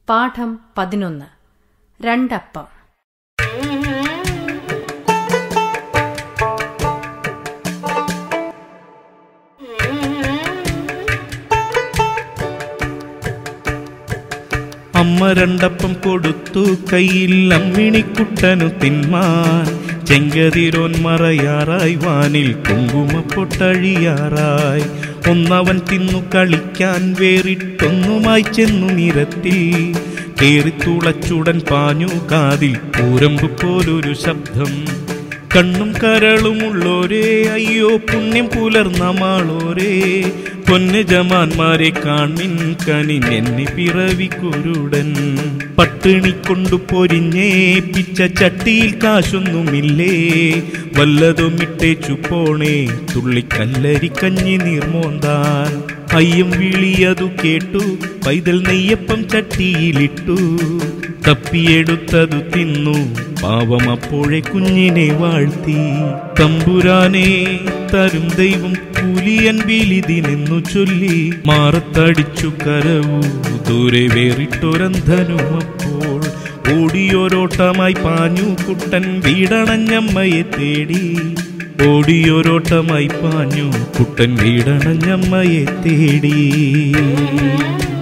പാഠം പതിനൊന്ന് രണ്ടപ്പം അമ്മ രണ്ടപ്പം കൊടുത്തു കയ്യിൽ അമ്മിണിക്കുട്ടനു തിന്മാൻ ചെങ്കതിരോൻ മറയാറായി വാനിൽ കുങ്കുമപ്പൊട്ടഴിയാറായി ഒന്നവൻ തിന്നു കളിക്കാൻ വേറിട്ടൊന്നുമായി ചെന്നു നിരത്തിൽ കേറിത്തുളച്ചുടൻ പാഞ്ഞു കാതിൽ കൂരമ്പ് പോലൊരു ശബ്ദം കണ്ണും കരളുമുള്ളോരേ അയ്യോ പുണ്യം പുലർന്ന മാളോരേ പൊന്ന് ജമാന്മാരെ കാൺമിൻ കനി എന്നെ പിറവിക്കുരുടൻ പട്ടിണി കൊണ്ടു പൊരിഞ്ഞേ പിച്ച ചട്ടിയിൽ കാശൊന്നുമില്ലേ വല്ലതും ഇട്ടേച്ചു പോണേ തുള്ളിക്കല്ലരി കഞ്ഞി നീർമോന്താൻ അയ്യം വിളിയതു കേട്ടു പൈതൽ നെയ്യപ്പം ചട്ടിയിലിട്ടു തപ്പിയെടുത്തതു തിന്നു പാവം അപ്പോഴെ കുഞ്ഞിനെ വാഴ്ത്തി തമ്പുരാനെ തരും ദൈവം കൂലിയൻ ബിലിതിനെന്നു ചൊല്ലി മാറത്തടിച്ചു കരവു ദൂരെ വേറിട്ടൊരന്ധനും അപ്പോൾ ഓടിയോരോട്ടമായി പാഞ്ഞു കുട്ടൻ വീടണഞ്ഞമ്മയെ തേടി ഓടിയോരോട്ടമായി പാഞ്ഞു കുട്ടൻ വീടണഞ്ഞമ്മയെ തേടി